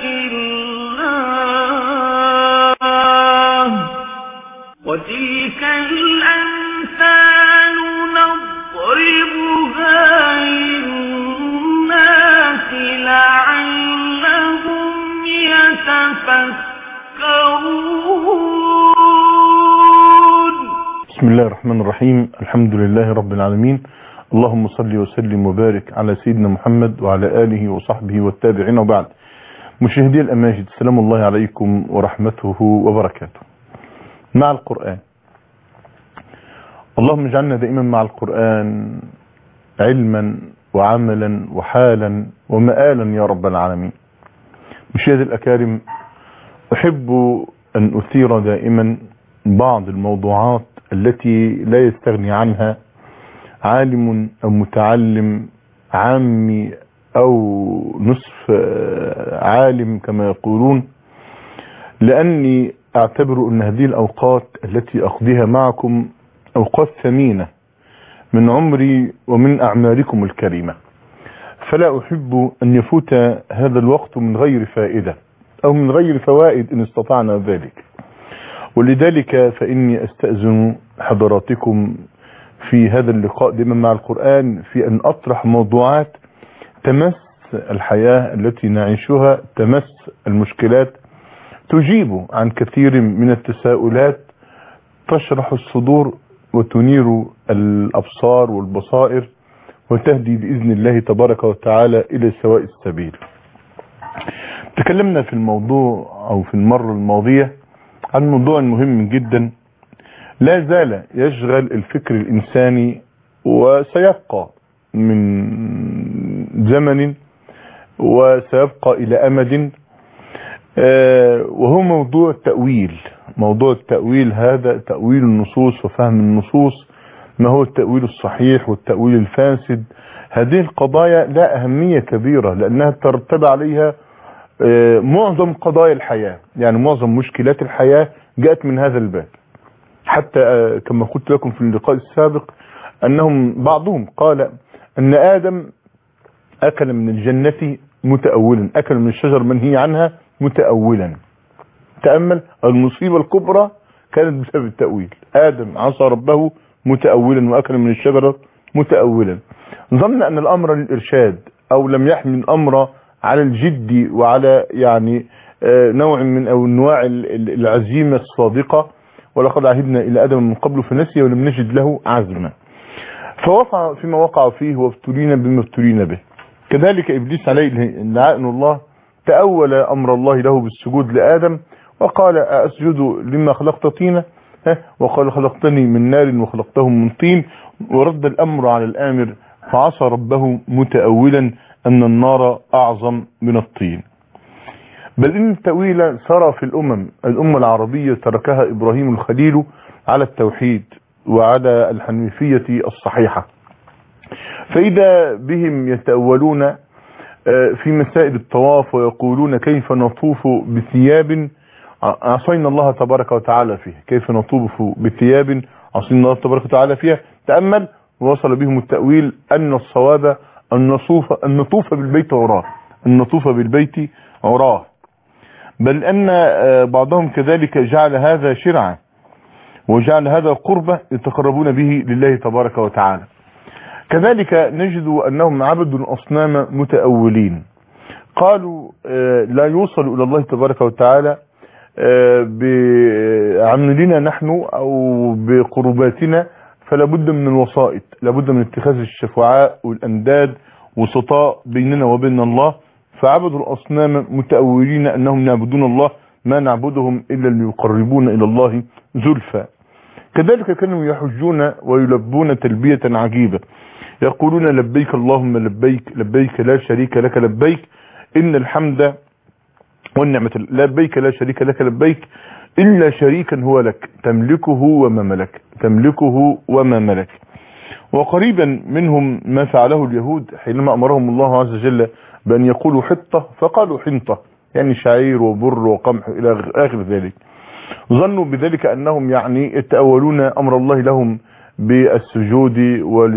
الله وتلك الأمثال نضربها للناس لعلهم يتفكرون بسم الله الرحمن الرحيم الحمد لله رب العالمين اللهم صل وسلم وبارك على سيدنا محمد وعلى آله وصحبه والتابعين وبعد مشاهدي الأماجد سلام الله عليكم ورحمته وبركاته مع القرآن اللهم اجعلنا دائما مع القرآن علما وعملا وحالا ومآلا يا رب العالمين مشاهدي الأكارم أحب أن أثير دائما بعض الموضوعات التي لا يستغني عنها عالم أو متعلم عامي أو نصف عالم كما يقولون لأني أعتبر أن هذه الأوقات التي أقضيها معكم أوقات ثمينة من عمري ومن أعماركم الكريمة فلا أحب أن يفوت هذا الوقت من غير فائدة أو من غير فوائد إن استطعنا ذلك ولذلك فإني أستأذن حضراتكم في هذا اللقاء دائما مع القرآن في أن أطرح موضوعات تمس الحياة التي نعيشها تمس المشكلات تجيب عن كثير من التساؤلات تشرح الصدور وتنير الأبصار والبصائر وتهدي بإذن الله تبارك وتعالى إلى سواء السبيل تكلمنا في الموضوع أو في المرة الماضية عن موضوع مهم جدا لا زال يشغل الفكر الإنساني وسيبقى من زمن وسيبقى إلى أمد وهو موضوع التأويل موضوع التأويل هذا تأويل النصوص وفهم النصوص ما هو التأويل الصحيح والتأويل الفاسد هذه القضايا لا أهمية كبيرة لأنها ترتب عليها معظم قضايا الحياة يعني معظم مشكلات الحياة جاءت من هذا الباب حتى كما قلت لكم في اللقاء السابق أنهم بعضهم قال أن آدم أكل من الجنة متأولا أكل من الشجر منهي عنها متأولا تأمل المصيبة الكبرى كانت بسبب التأويل آدم عصى ربه متأولا وأكل من الشجرة متأولا ظن أن الأمر للإرشاد أو لم يحمل الأمر على الجد وعلى يعني نوع من أو انواع العزيمة الصادقة ولقد عهدنا إلى آدم من قبل فنسي ولم نجد له عزما فوقع فيما وقع فيه وابتلينا بما ابتلينا به كذلك إبليس عليه لعائن الله تأول أمر الله له بالسجود لآدم وقال أسجد لما خلقت طينا وقال خلقتني من نار وخلقته من طين ورد الأمر على الآمر فعصى ربه متأولا أن النار أعظم من الطين بل إن التأويل سرى في الأمم الأمة العربية تركها إبراهيم الخليل على التوحيد وعلى الحنيفية الصحيحة فإذا بهم يتأولون في مسائل الطواف ويقولون كيف نطوف بثياب عصينا الله تبارك وتعالى فيها كيف نطوف بثياب عصينا الله تبارك وتعالى فيها تأمل ووصل بهم التأويل أن الصواب أن نطوف, أن نطوف بالبيت عراه أن نطوف بالبيت عراه بل أن بعضهم كذلك جعل هذا شرعا وجعل هذا قربة يتقربون به لله تبارك وتعالى كذلك نجد أنهم عبدوا الأصنام متأولين قالوا لا يوصل إلى الله تبارك وتعالى بعملنا نحن أو بقرباتنا فلا بد من الوسائط لابد من اتخاذ الشفعاء والأنداد وسطاء بيننا وبين الله فعبدوا الأصنام متأولين أنهم يعبدون الله ما نعبدهم إلا ليقربون إلى الله زلفى كذلك كانوا يحجون ويلبون تلبية عجيبة يقولون لبيك اللهم لبيك لبيك لا شريك لك لبيك إن الحمد والنعمة لبيك لا شريك لك لبيك إلا شريكا هو لك تملكه وما ملك تملكه وما ملك وقريبا منهم ما فعله اليهود حينما أمرهم الله عز وجل بأن يقولوا حطة فقالوا حنطة يعني شعير وبر وقمح إلى آخر ذلك ظنوا بذلك أنهم يعني يتأولون أمر الله لهم بالسجود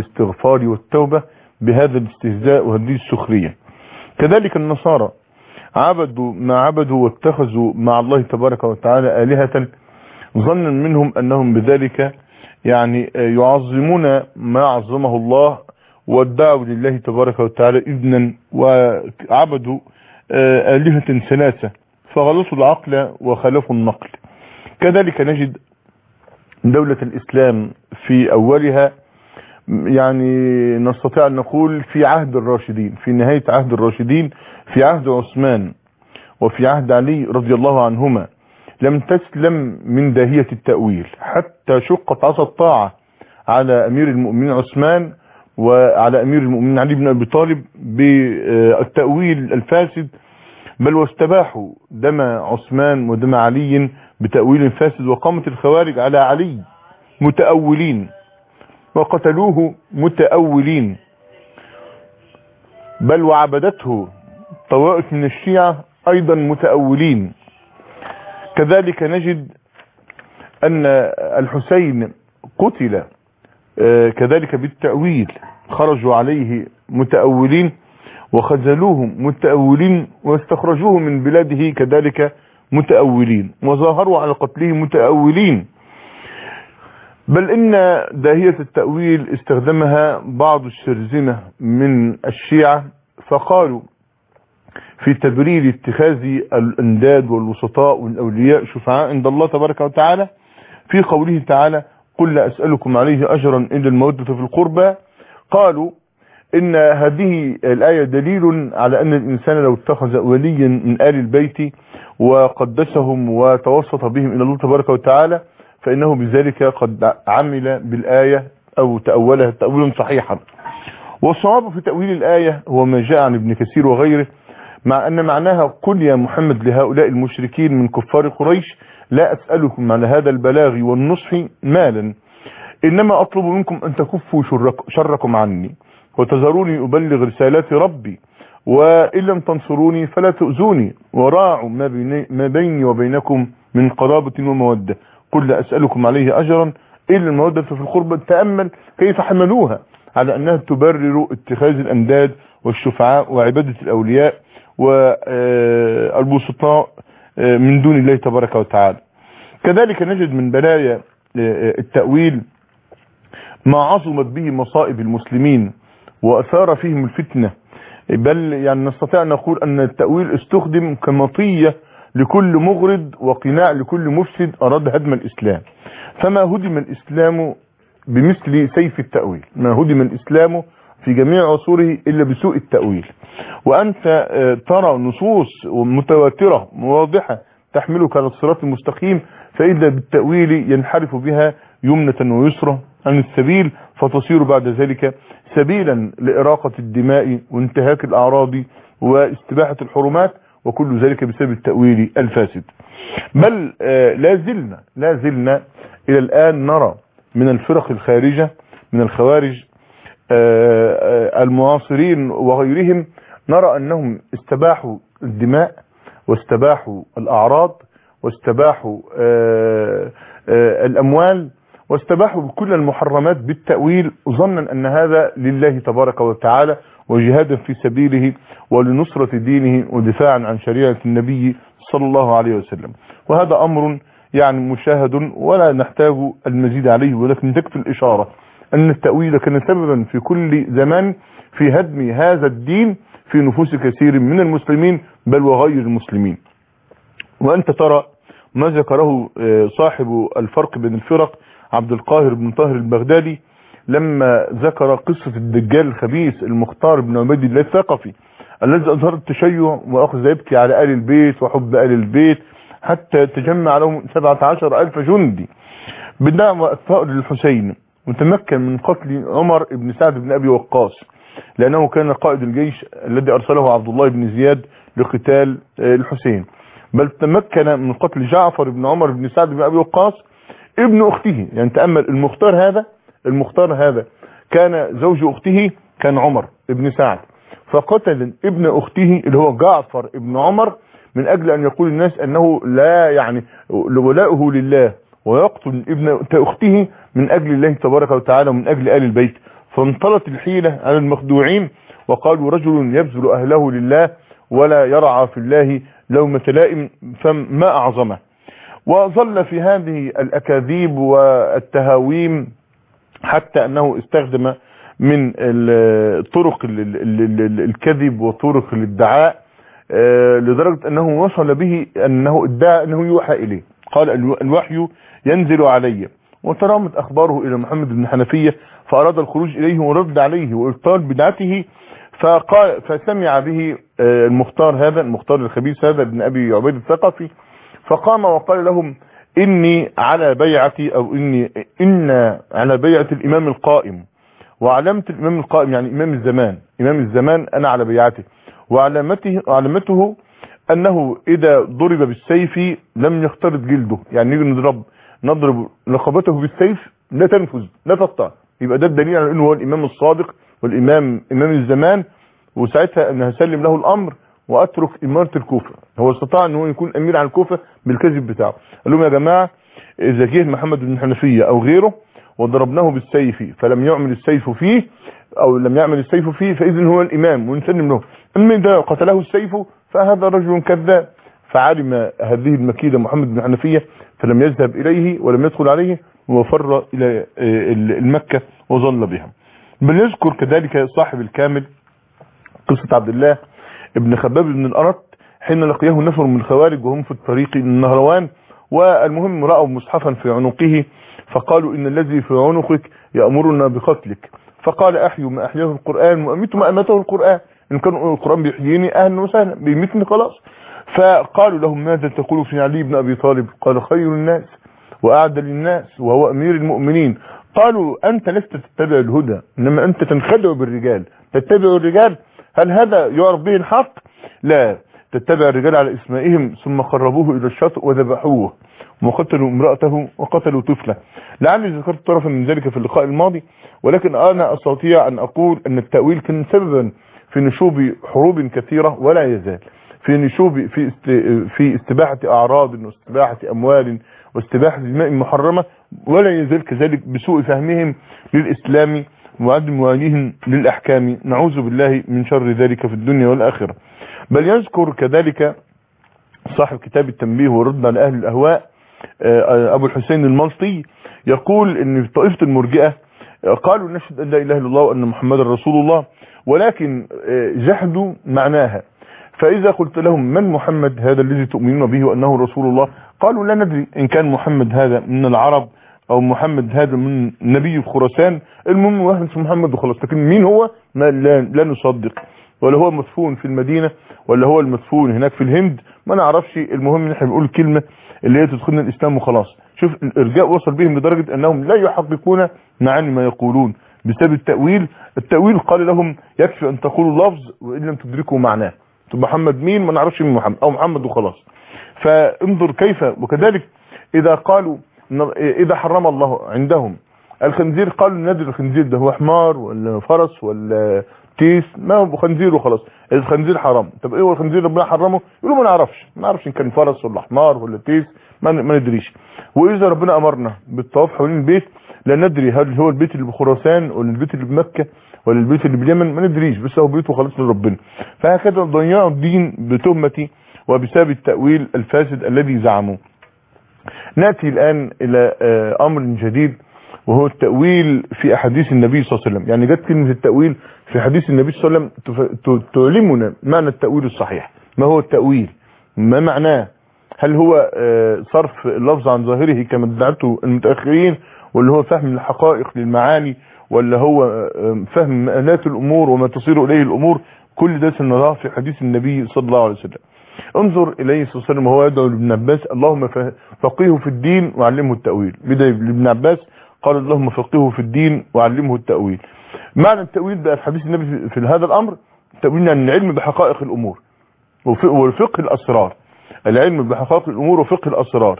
والاستغفار والتوبة بهذا الاستهزاء وهذه السخرية كذلك النصارى عبدوا ما عبدوا واتخذوا مع الله تبارك وتعالى آلهة ظنا منهم أنهم بذلك يعني يعظمون ما عظمه الله وادعوا لله تبارك وتعالى ابنا وعبدوا آلهة ثلاثة فغلطوا العقل وخالفوا النقل كذلك نجد دولة الإسلام في أولها يعني نستطيع أن نقول في عهد الراشدين في نهاية عهد الراشدين في عهد عثمان وفي عهد علي رضي الله عنهما لم تسلم من داهية التأويل حتى شقت عصا الطاعة على أمير المؤمنين عثمان وعلى أمير المؤمنين علي بن أبي طالب بالتأويل الفاسد بل واستباحوا دم عثمان ودم علي بتأويل فاسد وقامت الخوارج على علي متأولين وقتلوه متأولين بل وعبدته طوائف من الشيعة أيضا متأولين كذلك نجد أن الحسين قتل كذلك بالتأويل خرجوا عليه متأولين وخذلوه متأولين واستخرجوه من بلاده كذلك متأولين وظاهروا على قتله متأولين بل ان داهية التأويل استخدمها بعض الشرذمة من الشيعة فقالوا في تبرير اتخاذ الانداد والوسطاء والاولياء شفعاء عند الله تبارك وتعالى في قوله تعالى قل لا اسألكم عليه اجرا الا المودة في القربى قالوا ان هذه الاية دليل على ان الانسان لو اتخذ وليا من آل البيت وقدسهم وتوسط بهم الى الله تبارك وتعالى فانه بذلك قد عمل بالاية او تأولها تأويلا صحيحا والصواب في تأويل الآية هو ما جاء عن ابن كثير وغيره مع ان معناها قل يا محمد لهؤلاء المشركين من كفار قريش لا اسألكم على هذا البلاغ والنصح مالا انما اطلب منكم ان تكفوا شركم عني وتذروني ابلغ رسالات ربي وان لم تنصروني فلا تؤذوني وراعوا ما, بيني, ما بيني وبينكم من قرابة ومودة قل لا اسألكم عليه اجرا الا المودة في القربة تأمل كيف حملوها على انها تبرر اتخاذ الانداد والشفعاء وعبادة الاولياء والبسطاء من دون الله تبارك وتعالى كذلك نجد من بلايا التأويل ما عظمت به مصائب المسلمين وأثار فيهم الفتنة بل يعني نستطيع أن نقول أن التأويل استخدم كمطية لكل مغرض وقناع لكل مفسد أراد هدم الإسلام فما هدم الإسلام بمثل سيف التأويل ما هدم الإسلام في جميع عصوره إلا بسوء التأويل وأنت ترى نصوص متواترة واضحة تحملك على الصراط المستقيم فإذا بالتأويل ينحرف بها يمنة ويسرى عن السبيل فتصير بعد ذلك سبيلا لإراقة الدماء وانتهاك الأعراض واستباحة الحرمات وكل ذلك بسبب التأويل الفاسد بل لا زلنا لا زلنا إلى الآن نرى من الفرق الخارجة من الخوارج المعاصرين وغيرهم نرى أنهم استباحوا الدماء واستباحوا الأعراض واستباحوا الأموال واستباحوا بكل المحرمات بالتأويل ظنا أن هذا لله تبارك وتعالى وجهادا في سبيله ولنصرة دينه ودفاعا عن شريعة النبي صلى الله عليه وسلم وهذا أمر يعني مشاهد ولا نحتاج المزيد عليه ولكن تكفي الإشارة أن التأويل كان سببا في كل زمان في هدم هذا الدين في نفوس كثير من المسلمين بل وغير المسلمين وأنت ترى ما ذكره صاحب الفرق بين الفرق عبد القاهر بن طاهر البغدادي لما ذكر قصة الدجال الخبيث المختار بن عبيد الله الثقفي الذي أظهر التشيع وأخذ يبكي على آل البيت وحب آل البيت حتى تجمع لهم 17 ألف جندي بدعوى الثأر للحسين وتمكن من قتل عمر بن سعد بن أبي وقاص لأنه كان قائد الجيش الذي أرسله عبد الله بن زياد لقتال الحسين بل تمكن من قتل جعفر بن عمر بن سعد بن أبي وقاص ابن أخته يعني تأمل المختار هذا المختار هذا كان زوج أخته كان عمر ابن سعد فقتل ابن أخته اللي هو جعفر ابن عمر من أجل أن يقول الناس أنه لا يعني ولاؤه لله ويقتل ابن أخته من أجل الله تبارك وتعالى ومن أجل آل البيت فانطلت الحيلة على المخدوعين وقالوا رجل يبذل أهله لله ولا يرعى في الله لومة لائم فما أعظمه وظل في هذه الأكاذيب والتهاويم حتى أنه استخدم من ال- طرق ال- ال- ال- الكذب وطرق الادعاء آه، لدرجة أنه وصل به أنه ادعى أنه يوحى إليه قال الو- الوحي ينزل علي وترامت أخباره إلى محمد بن حنفية فأراد الخروج إليه ورد عليه وإبطال بدعته فقال فسمع به آه، المختار هذا المختار الخبيث هذا ابن أبي عبيد الثقفي فقام وقال لهم إني على بيعتي أو إني إن على بيعة الإمام القائم وعلامة الإمام القائم يعني إمام الزمان إمام الزمان أنا على بيعته وعلامته وعلامته أنه إذا ضرب بالسيف لم يختلط جلده يعني نيجي نضرب نضرب رقبته بالسيف لا تنفذ لا تقطع يبقى ده الدليل على أنه هو الإمام الصادق والإمام إمام الزمان وساعتها أن هسلم له الأمر وأترك إمارة الكوفة هو استطاع أنه يكون أمير على الكوفة بالكذب بتاعه قال لهم يا جماعة إذا جه محمد بن حنفية أو غيره وضربناه بالسيف فلم يعمل السيف فيه او لم يعمل السيف فيه فاذا هو الامام ونسلم له اما اذا قتله السيف فهذا رجل كذاب فعلم هذه المكيدة محمد بن حنفية فلم يذهب اليه ولم يدخل عليه وفر الى آه، المكة وظل بها بل يذكر كذلك صاحب الكامل قصة عبد الله ابن خباب بن الأرط حين لقيه نفر من الخوارج وهم في الطريق النهروان والمهم رأوا مصحفا في عنقه فقالوا إن الذي في عنقك يأمرنا بقتلك فقال أحيوا ما أحياه القرآن وأميتوا ما أماته القرآن إن كان القرآن بيحييني أهلا وسهلا بيميتني خلاص فقالوا لهم ماذا تقول في علي بن أبي طالب قال خير الناس وأعدل الناس وهو أمير المؤمنين قالوا أنت لست تتبع الهدى إنما أنت تنخدع بالرجال تتبع الرجال هل هذا يعرف به الحق لا تتبع الرجال على اسمائهم ثم قربوه إلى الشاطئ وذبحوه وقتلوا امرأته وقتلوا طفله لعلي ذكرت طرفا من ذلك في اللقاء الماضي ولكن أنا أستطيع أن أقول أن التأويل كان سببا في نشوب حروب كثيرة ولا يزال في نشوب في است في استباحة أعراض واستباحة أموال واستباحة دماء محرمة ولا يزال كذلك بسوء فهمهم للإسلام وعدم مواليهم للأحكام نعوذ بالله من شر ذلك في الدنيا والآخرة بل يذكر كذلك صاحب كتاب التنبيه والرد على أهل الأهواء آه، أبو الحسين الملطي يقول ان في طائفة المرجئة آه، قالوا نشهد أن لا إله إلا الله وأن محمد رسول الله ولكن آه، جحدوا معناها فإذا قلت لهم من محمد هذا الذي تؤمنون به وأنه رسول الله قالوا لا ندري إن كان محمد هذا من العرب أو محمد هذا من نبي خراسان المهم واحد اسمه محمد وخلاص لكن مين هو ما لا, لا نصدق ولا هو مدفون في المدينة ولا هو المدفون هناك في الهند ما نعرفش المهم ان احنا بنقول الكلمة اللي هي تدخلنا الاسلام وخلاص شوف الارجاء وصل بهم لدرجة انهم لا يحققون معاني ما يقولون بسبب التأويل التأويل قال لهم يكفي ان تقولوا لفظ وان لم تدركوا معناه طب محمد مين ما نعرفش مين محمد او محمد وخلاص فانظر كيف وكذلك اذا قالوا اذا حرم الله عندهم الخنزير قالوا ندري الخنزير ده هو حمار ولا فرس ولا تيس ما هو خنزير وخلاص الخنزير حرام طب ايه هو الخنزير ربنا حرمه يقولوا ما نعرفش ما نعرفش ان كان فرس ولا حمار ولا تيس ما ما ندريش واذا ربنا امرنا بالطواف حوالين البيت لا ندري هل هو البيت اللي بخراسان ولا البيت اللي بمكه ولا البيت اللي باليمن ما ندريش بس هو بيته خلاص لربنا فهكذا ضيعوا الدين بتهمه وبسبب التاويل الفاسد الذي زعموه ناتي الان الى امر جديد وهو التأويل في أحاديث النبي صلى الله عليه وسلم يعني جت كلمة التأويل في حديث النبي صلى الله عليه وسلم تعلمنا معنى التأويل الصحيح ما هو التأويل ما معناه هل هو صرف اللفظ عن ظاهره كما ادعته المتأخرين ولا هو فهم الحقائق للمعاني ولا هو فهم مآلات الأمور وما تصير إليه الأمور كل ده سنراه في حديث النبي صلى الله عليه وسلم انظر إليه صلى الله عليه وسلم وهو يدعو لابن عباس اللهم فقيه في الدين وعلمه التأويل بدأ لابن عباس قال اللهم فقهه في الدين وعلمه التأويل معنى التأويل بقى في حديث النبي في هذا الأمر التأويل عن العلم بحقائق الأمور وفقه الأسرار العلم بحقائق الأمور وفقه الأسرار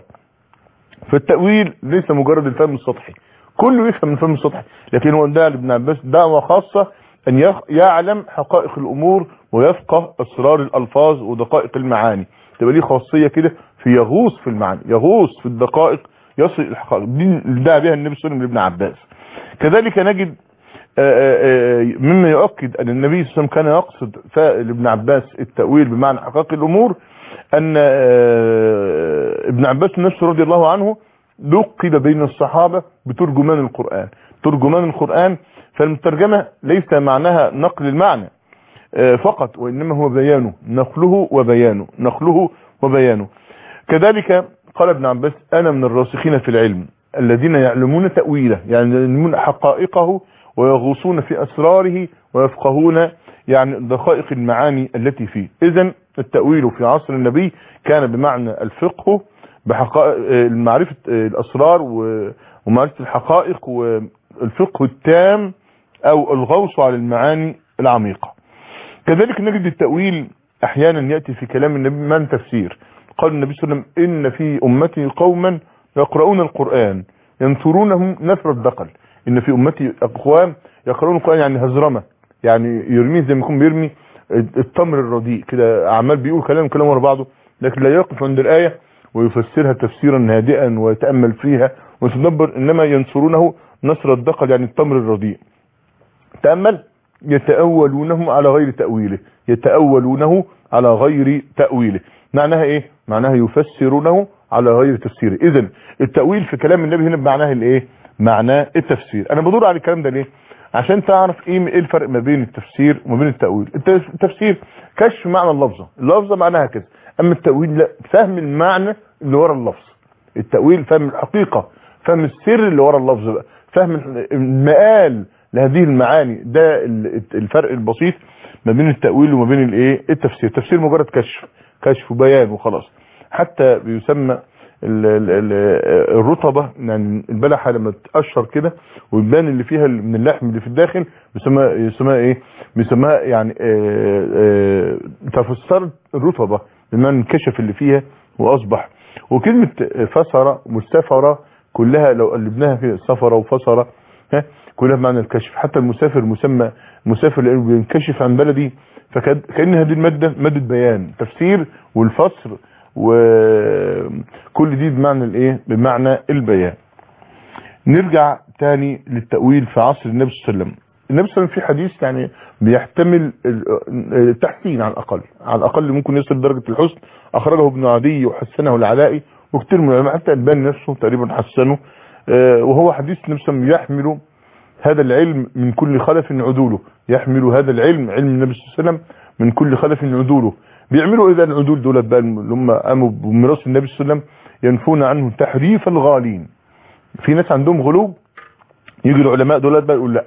فالتأويل ليس مجرد الفهم السطحي كله يفهم الفهم السطحي لكن هو ده لابن عباس دعوة خاصة أن يعلم حقائق الأمور ويفقه أسرار الألفاظ ودقائق المعاني تبقى ليه خاصية كده في يغوص في المعاني يغوص في الدقائق يصل الحقائق دي دعا بها النبي صلى الله عليه وسلم لابن عباس كذلك نجد آه، آه، مما يؤكد ان النبي صلى الله عليه وسلم كان يقصد فائل ابن عباس التأويل بمعنى حقائق الامور ان آه، ابن عباس نفسه رضي الله عنه لقب بين الصحابة بترجمان القرآن ترجمان القرآن فالمترجمة ليس معناها نقل المعنى آه، فقط وإنما هو بيانه نقله وبيانه نقله وبيانه كذلك قال ابن عباس أنا من الراسخين في العلم الذين يعلمون تأويله يعني يعلمون حقائقه ويغوصون في أسراره ويفقهون يعني دقائق المعاني التي فيه إذا التأويل في عصر النبي كان بمعنى الفقه بحقائق معرفة الأسرار و- ومعرفة الحقائق والفقه التام أو الغوص على المعاني العميقة كذلك نجد التأويل أحيانا يأتي في كلام النبي من تفسير قال النبي صلى الله عليه وسلم إن في أمتي قوما يقرؤون القرآن ينثرونهم نثر الدقل إن في أمتي أقوام يقرؤون القرآن يعني هزرمة يعني يرميه زي ما يكون بيرمي التمر الرديء كده عمال بيقول كلام كلام ورا بعضه لكن لا يقف عند الآية ويفسرها تفسيرا هادئا ويتأمل فيها ويتدبر إنما ينصرونه نصر الدقل يعني التمر الرديء تأمل يتأولونه على غير تأويله يتأولونه على غير تأويله معناها ايه معناها يفسرونه على غير تفسيره اذا التأويل في كلام النبي هنا بمعناه الايه معناه التفسير انا بدور على الكلام ده ليه عشان تعرف ايه ايه الفرق ما بين التفسير وما بين التأويل الت- التفسير كشف معنى اللفظة اللفظة معناها كده اما التأويل لا فهم المعنى اللي ورا اللفظ التأويل فهم الحقيقة فهم السر اللي ورا اللفظ بقى فهم المقال لهذه المعاني ده ال- الفرق البسيط ما بين التأويل وما بين الايه التفسير التفسير مجرد كشف كشف وبيان وخلاص حتى بيسمى ال- ال- ال- الرطبة يعني البلحة لما تقشر كده ويبان اللي فيها من اللحم اللي في الداخل بيسمى يسمى ايه بيسمىها يعني آه، آه، تفسرت الرطبة بمعنى انكشف اللي فيها واصبح وكلمة فسرة مستفرة كلها لو قلبناها في سفرة وفسرة ها كلها بمعنى الكشف حتى المسافر مسمى مسافر لانه بينكشف عن بلدي فكأن هذه المادة مادة بيان تفسير والفصل وكل دي بمعنى الايه بمعنى البيان نرجع تاني للتأويل في عصر النبي صلى الله عليه وسلم النبي صلى الله عليه وسلم في حديث يعني بيحتمل ال- التحسين على الأقل على الأقل ممكن يصل درجة الحسن أخرجه ابن عدي وحسنه العلائي وكتير من العلماء حتى الباني نفسه تقريبا حسنه آه، وهو حديث النبي صلى الله عليه وسلم يحمل هذا العلم من كل خلف عدوله يحمل هذا العلم علم النبي صلى الله عليه وسلم من كل خلف عدوله بيعملوا اذا العدول دولت بقى اللي هم قاموا بميراث النبي صلى الله عليه وسلم ينفون عنه تحريف الغالين في ناس عندهم غلو يجي العلماء دولت بقى يقول لا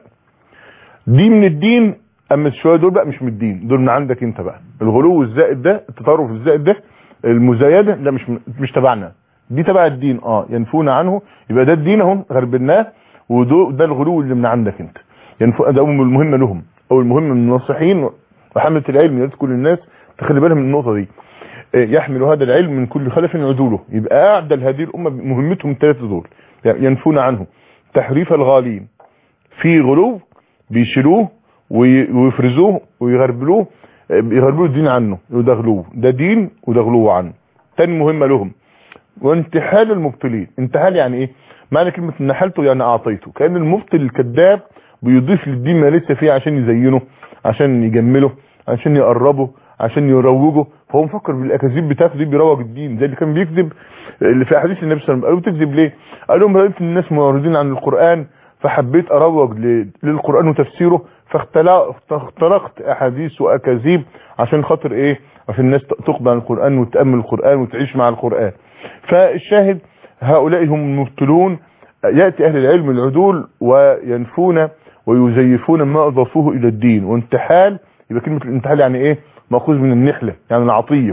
دي من الدين اما شويه دول بقى مش من الدين دول من عندك انت بقى الغلو الزائد ده التطرف الزائد ده المزايده ده مش مش تبعنا دي تبع الدين اه ينفون عنه يبقى ده الدين اهو غربناه وده ده الغلو اللي من عندك انت ينفو ده المهمه لهم او المهم من الناصحين وحمله العلم يا ريت كل الناس تخلي بالها من النقطه دي إيه، يحمل هذا العلم من كل خلف عدوله يبقى اعدل هذه الامه مهمتهم الثلاثه دول يعني ينفون عنه تحريف الغالين في غلو بيشيلوه وي- ويفرزوه ويغربلوه آه، يغربلوا الدين عنه وده غلو ده دين وده غلو عنه تاني مهمه لهم وانتحال المبطلين انتحال يعني ايه معنى كلمة نحلته يعني اعطيته كأن المبطل الكذاب بيضيف للدين ما لسه فيه عشان يزينه عشان يجمله عشان يقربه عشان يروجه فهو مفكر بالاكاذيب بتاعته دي بيروج الدين زي اللي كان بيكذب اللي في احاديث النبي صلى الله عليه وسلم قالوا بتكذب ليه قال لهم رايت الناس معرضين عن القران فحبيت اروج ل- للقران وتفسيره فاختلا- فاخترقت احاديث واكاذيب عشان خاطر ايه عشان الناس تقبل عن القران وتامل القران وتعيش مع القران فالشاهد هؤلاء هم المبتلون يأتي أهل العلم العدول وينفون ويزيفون ما أضافوه إلى الدين وانتحال يبقى كلمة الانتحال يعني إيه مأخوذ من النحلة يعني العطية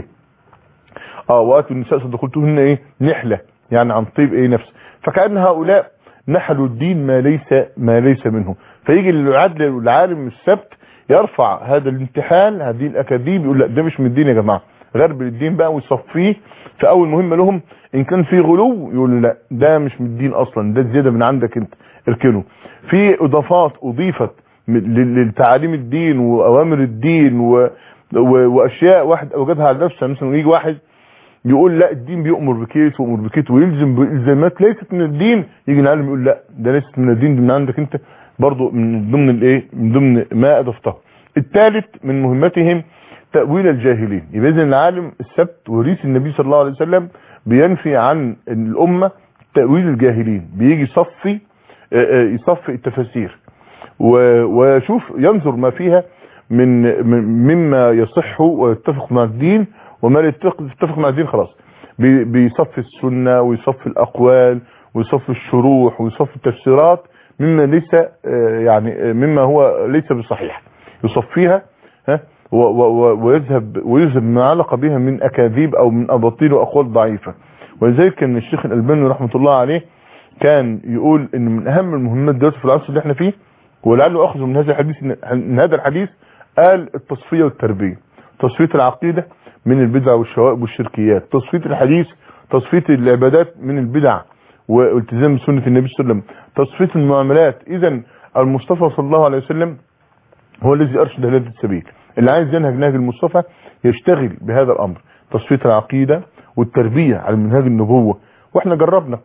اه وآتوا النساء صدقتهن إيه نحلة يعني عن طيب إيه نفس فكأن هؤلاء نحلوا الدين ما ليس ما ليس منه فيجي العدل العالم السبت يرفع هذا الانتحال هذه الأكاذيب يقول لا ده مش من الدين يا جماعة غرب الدين بقى ويصفيه فاول مهمه لهم ان كان في غلو يقول لا ده مش من الدين اصلا ده زياده من عندك انت اركنه في اضافات اضيفت م- ل- لتعاليم الدين واوامر الدين و... و... واشياء واحد اوجدها على نفسه مثلا يجي واحد يقول لا الدين بيأمر بكيت ويأمر بكيت ويلزم بالزامات ليست من الدين يجي العالم يقول لا ده ليست من الدين دي من عندك انت برضو من ضمن الايه من ضمن ما اضفته الثالث من مهمتهم تأويل الجاهلين يبقى اذن العالم السبت وريث النبي صلى الله عليه وسلم بينفي عن الأمة تأويل الجاهلين بيجي يصفي يصفي التفاسير ويشوف ينظر ما فيها من مما يصح ويتفق مع الدين وما لا يتفق مع الدين خلاص بيصفي السنة ويصفي الأقوال ويصفي الشروح ويصفي التفسيرات مما ليس يعني مما هو ليس بصحيح يصفيها ها ويذهب ويذهب ما علق بها من اكاذيب او من اباطيل واقوال ضعيفه ولذلك كان الشيخ الالباني رحمه الله عليه كان يقول ان من اهم المهمات دلوقتي في العصر اللي احنا فيه ولعله اخذ من هذا الحديث من هذا الحديث قال التصفيه والتربيه تصفيه العقيده من البدع والشوائب والشركيات تصفيه الحديث تصفيه العبادات من البدع والتزام سنه النبي صلى الله عليه وسلم تصفيه المعاملات اذا المصطفى صلى الله عليه وسلم هو الذي ارشد هذا السبيل اللي عايز ينهج نهج المصطفى يشتغل بهذا الامر تصفيه العقيده والتربيه على منهاج النبوه واحنا جربنا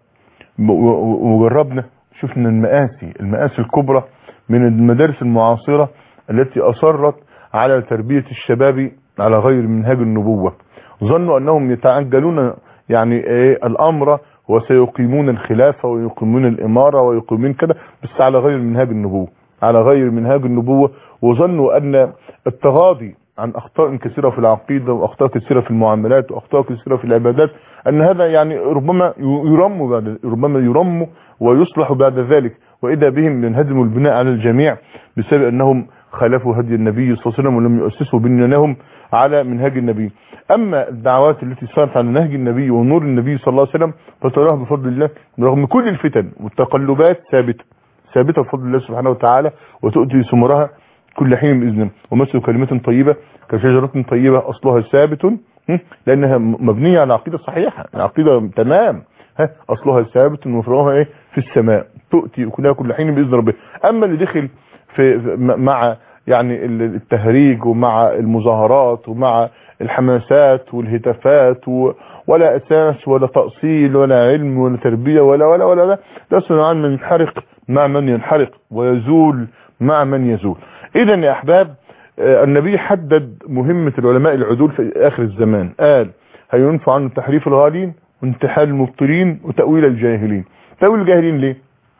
وجربنا شفنا المآسي المآسي الكبرى من المدارس المعاصرة التي أصرت على تربية الشباب على غير منهاج النبوة ظنوا أنهم يتعجلون يعني إيه الأمر وسيقيمون الخلافة ويقيمون الإمارة ويقيمون كده بس على غير منهاج النبوة على غير منهاج النبوة وظنوا أن التغاضي عن أخطاء كثيرة في العقيدة وأخطاء كثيرة في المعاملات وأخطاء كثيرة في العبادات أن هذا يعني ربما يرم بعد ربما يرم ويصلح بعد ذلك وإذا بهم ينهدموا البناء على الجميع بسبب أنهم خالفوا هدي النبي صلى الله عليه وسلم ولم يؤسسوا بنيانهم على منهاج النبي أما الدعوات التي صارت على نهج النبي ونور النبي صلى الله عليه وسلم فتراها بفضل الله رغم كل الفتن والتقلبات ثابتة ثابتة بفضل الله سبحانه وتعالى وتؤتي ثمرها كل حين بإذن ومثل كلمة طيبة كشجرة طيبة أصلها ثابت لأنها مبنية على عقيدة صحيحة عقيدة تمام ها أصلها ثابت وفرعها إيه في السماء تؤتي كلها كل حين بإذن ربها أما اللي دخل في مع يعني التهريج ومع المظاهرات ومع الحماسات والهتافات ولا أساس ولا تأصيل ولا علم ولا تربية ولا ولا ولا لا ده صنعان من ينحرق مع من ينحرق ويزول مع من يزول إذا يا أحباب النبي حدد مهمة العلماء العدول في آخر الزمان قال هينفع عنه تحريف الغالين وانتحال المبطلين وتأويل الجاهلين تأويل الجاهلين ليه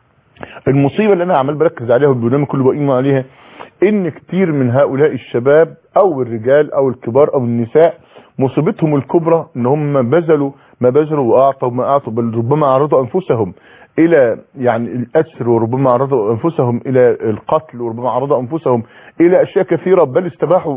المصيبة اللي انا عمال بركز عليها والبرنامج كله بقيم عليها ان كتير من هؤلاء الشباب او الرجال او الكبار او النساء مصيبتهم الكبرى ان هم بذلوا ما بذلوا واعطوا ما اعطوا بل ربما عرضوا انفسهم الى يعني الاسر وربما عرضوا انفسهم الى القتل وربما عرضوا انفسهم الى اشياء كثيرة بل استباحوا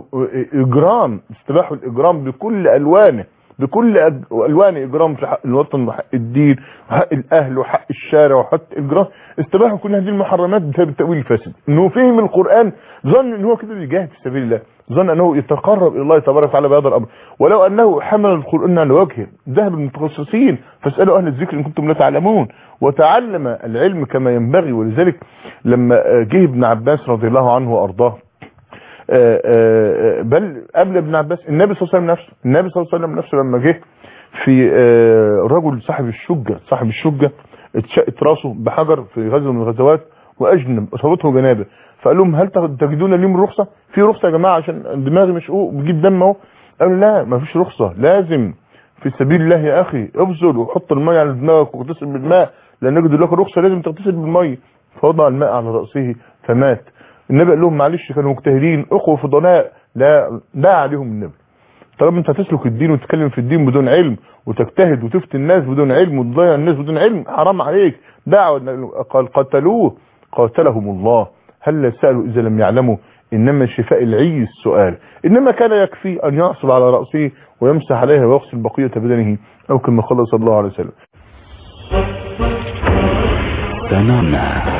اجرام استباحوا الاجرام بكل الوانه بكل الوان اجرام في حق الوطن وحق الدين وحق الاهل وحق الشارع وحق الاجرام استباحوا كل هذه المحرمات بسبب التاويل الفاسد انه فهم القران ظن ان هو كده بيجاهد في سبيل الله ظن انه يتقرب الى الله تبارك وتعالى بهذا الامر ولو انه حمل القران على وجهه ذهب المتخصصين فاسالوا اهل الذكر ان كنتم لا تعلمون وتعلم العلم كما ينبغي ولذلك لما جه ابن عباس رضي الله عنه وارضاه بل قبل ابن عباس النبي صلى الله عليه وسلم نفسه النبي صلى الله عليه وسلم نفسه لما جه في رجل صاحب الشجة صاحب الشجة اتشقت راسه بحجر في غزوه من الغزوات واجنب اصابته جنابه فقال لهم هل تجدون لي من رخصه في رخصه يا جماعه عشان دماغي مشقوق بجيب دم اهو قالوا لا ما فيش رخصه لازم في سبيل الله يا اخي ابذل وحط الميه على دماغك واغتسل بالماء لان نجد لك رخصه لازم تغتسل بالميه فوضع الماء على راسه فمات النبي قال لهم معلش كانوا مجتهدين اخوه فضلاء لا لا عليهم النبي طالما انت هتسلك الدين وتتكلم في الدين بدون علم وتجتهد وتفتي الناس بدون علم وتضيع الناس بدون علم حرام عليك دعوة قال قتلوه قاتلهم الله هل سألوا إذا لم يعلموا إنما شفاء العي السؤال إنما كان يكفي أن يعصب على رأسه ويمسح عليها ويغسل بقية بدنه أو كما قال صلى الله عليه وسلم سمعنا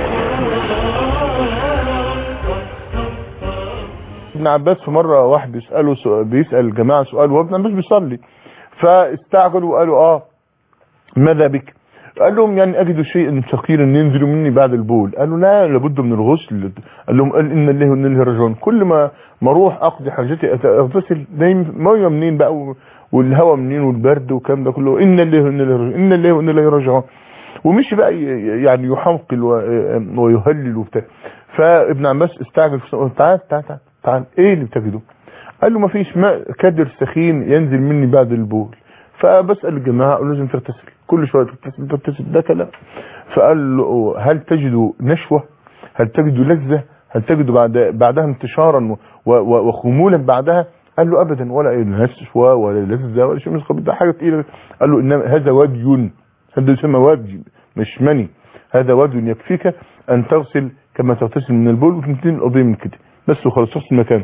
ابن عباس في مرة واحد بيسأله سؤال بيسأل الجماعة سؤال وابن عباس بيصلي فاستعجلوا وقالوا اه ماذا بك قال لهم يعني اجد شيئا ثقيلا ينزل مني بعد البول قالوا لا لابد من الغسل قال لهم قال ان الله وان الله راجعون كل ما ما اروح اقضي حاجتي اغتسل دايما ميه منين بقى والهواء منين والبرد والكلام ده كله ان الله وان الله راجعون ان الله وان الله راجعون ومشي بقى يعني يحنقل ويهلل وبتاع فابن عباس استعجل في السؤال، تعال تعال تعال, تعال ايه اللي بتجده قال له ما فيش ماء كدر سخين ينزل مني بعد البول فبسأل الجماعة قالوا لازم تغتسل كل شوية تغتسل تغتسل ده كلام فقال له هل تجد نشوة هل تجد لذة هل تجد بعد بعدها انتشارا و- و- وخمولا بعدها قال له ابدا ولا اي نشوة ولا لذة ولا شيء من القبيل ده حاجة تقيلة قال له انما هذا ودي هذا يسمى ودي مش مني هذا ودي يكفيك ان تغسل كما تغتسل من البول وتنتهي القضية من كده بس وخلاص تغسل مكانه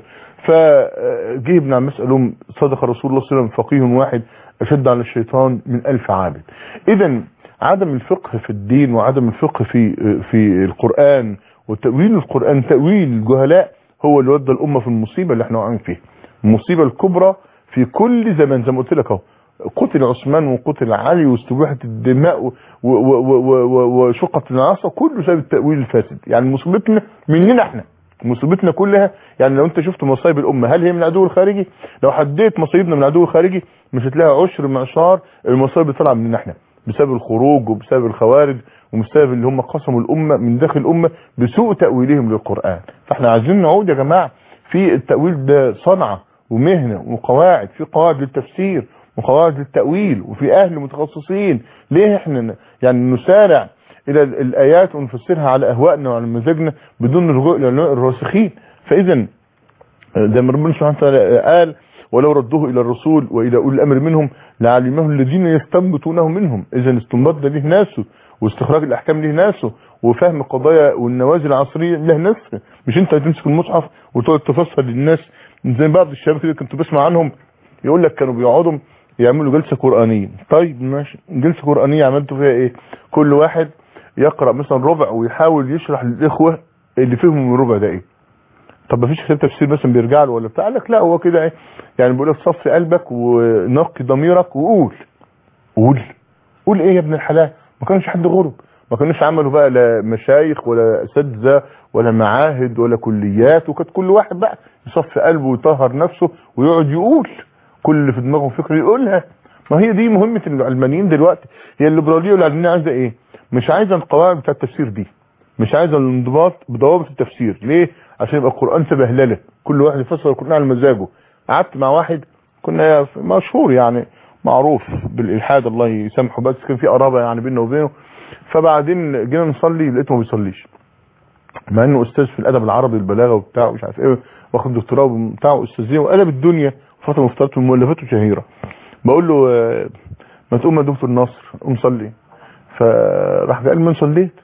فجه ابن عباس قال لهم صدق رسول الله صلى الله عليه وسلم فقيه واحد اشد على الشيطان من الف عابد اذا عدم الفقه في الدين وعدم الفقه في في القرآن وتأويل القرآن تأويل الجهلاء هو اللي ودى الأمة في المصيبة اللي احنا واقعين فيها المصيبة الكبرى في كل زمان زي ما قلت لك اهو قتل عثمان وقتل علي واستباحت الدماء و- و- و- و- و- وشقة العصا كله بسبب التأويل الفاسد يعني مصيبتنا مننا احنا مصيبتنا كلها يعني لو انت شفت مصايب الامه هل هي من العدو الخارجي لو حديت مصايبنا من العدو الخارجي مش هتلاقي عشر معشار المصايب اللي طالعه مننا احنا بسبب الخروج وبسبب الخوارج وبسبب اللي هم قسموا الامه من داخل الامه بسوء تاويلهم للقران فاحنا عايزين نعود يا جماعه في التاويل ده صنعه ومهنه وقواعد في قواعد للتفسير وقواعد للتاويل وفي اهل متخصصين ليه احنا ن- يعني نسارع الى ال- الايات ونفسرها على اهوائنا وعلى مزاجنا بدون الرجوع الى العلماء الراسخين فاذا زي ما ربنا سبحانه وتعالى قال ولو ردوه الى الرسول والى اولي الامر منهم لعلمه الذين يستنبطونه منهم اذا الاستنباط ده ليه ناسه واستخراج الاحكام ليه ناسه وفهم القضايا والنوازل العصريه له ناسه مش انت تمسك المصحف وتقعد تفسر للناس زي بعض الشباب كده كنت بسمع عنهم يقول لك كانوا بيقعدوا يعملوا جلسه قرانيه طيب ماشي جلسه قرانيه عملتوا فيها ايه كل واحد يقرا مثلا ربع ويحاول يشرح للاخوه اللي فهموا من الربع ده ايه طب مفيش كتاب تفسير مثلا بيرجع له ولا بتاع قال لك لا هو كده ايه يعني بيقول لك صفي قلبك ونقي ضميرك وقول قول قول ايه يا ابن الحلال ما كانش حد غرب ما كانوش عملوا بقى لا مشايخ ولا اساتذه ولا معاهد ولا كليات وكانت كل واحد بقى يصفي قلبه ويطهر نفسه ويقعد يقول كل اللي في دماغه فكره يقولها ما هي دي مهمه العلمانيين دلوقتي هي الليبراليه والعلمانيه عايزه ايه مش عايزه القواعد بتاع التفسير دي مش عايزه الانضباط بضوابط التفسير ليه عشان يبقى القران سبهلله كل واحد يفسر القران على مزاجه قعدت مع واحد كنا مشهور يعني معروف بالالحاد الله يسامحه بس كان في قرابه يعني بيننا وبينه فبعدين جينا نصلي لقيته ما بيصليش مع انه استاذ في الادب العربي البلاغه وبتاع ومش عارف ايه واخد دكتوراه بتاعه استاذيه وقلب الدنيا فتره مفترض مؤلفاته شهيره بقول له آه، ما تقوم يا دكتور ناصر قوم صلي فراح قال من صليت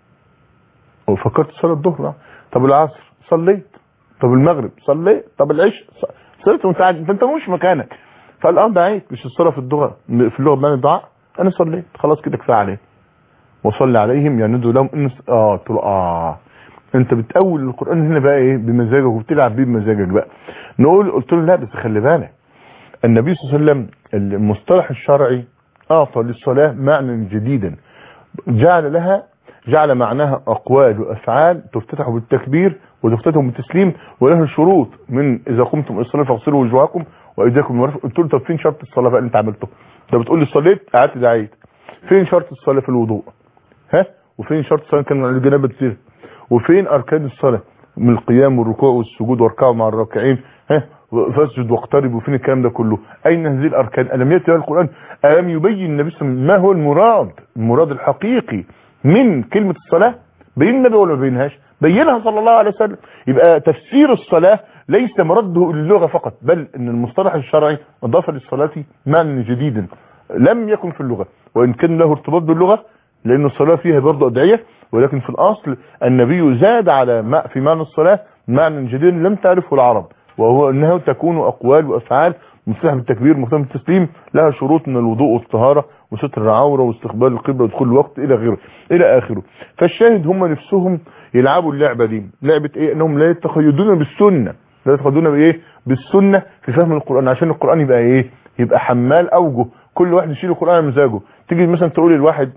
وفكرت صلاه الظهر بقى. طب العصر صليت طب المغرب صليت طب العشاء ص- صليت وانت قاعد انت مش مكانك فقال اه دعيت مش الصلاه في اللغه في اللغه بمعنى الدعاء انا صليت خلاص كده كفايه عليه وصلي عليهم يعني ندعو لهم ان اه قلت له اه انت بتأول القران هنا بقى ايه بمزاجك وبتلعب بيه بمزاجك بقى نقول قلت له لا بس خلي بالك النبي صلى الله عليه وسلم المصطلح الشرعي اعطى للصلاه معنى جديدا جعل لها جعل معناها اقوال وافعال تفتتح بالتكبير وتفتتح بالتسليم ولها شروط من اذا قمتم الى الصلاه فاغسلوا وجوهكم وايديكم المرافق قلت له طب فين شرط الصلاه بقى اللي انت عملته ده بتقول لي صليت قعدت دعيت فين شرط الصلاه في الوضوء ها وفين شرط الصلاه كان على الجنابه تصير وفين اركان الصلاه من القيام والركوع والسجود واركعوا مع الراكعين ها فاسجد واقترب وفين الكلام ده كله اين هذه الاركان الم ياتي القران الم يبين النبي صلى الله عليه وسلم ما هو المراد المراد الحقيقي من كلمه الصلاه بين النبي ولا ما بينهاش بينها صلى الله عليه وسلم يبقى تفسير الصلاه ليس مرده اللغه فقط بل ان المصطلح الشرعي اضاف للصلاه معنى جديدا لم يكن في اللغه وان كان له ارتباط باللغه لان الصلاه فيها برضه ادعيه ولكن في الاصل النبي زاد على ما في معنى الصلاه معنى جديد لم تعرفه العرب وهو انها تكون اقوال وافعال مفتاح بالتكبير مفتاح بالتسليم لها شروط من الوضوء والطهاره وستر العوره واستقبال القبله ودخول الوقت الى غيره الى اخره فالشاهد هم نفسهم يلعبوا اللعبه دي لعبه ايه انهم لا يتقيدون بالسنه لا يتقيدون بايه بالسنه في فهم القران عشان القران يبقى ايه يبقى حمال اوجه كل واحد يشيل القران على مزاجه تيجي مثلا تقول للواحد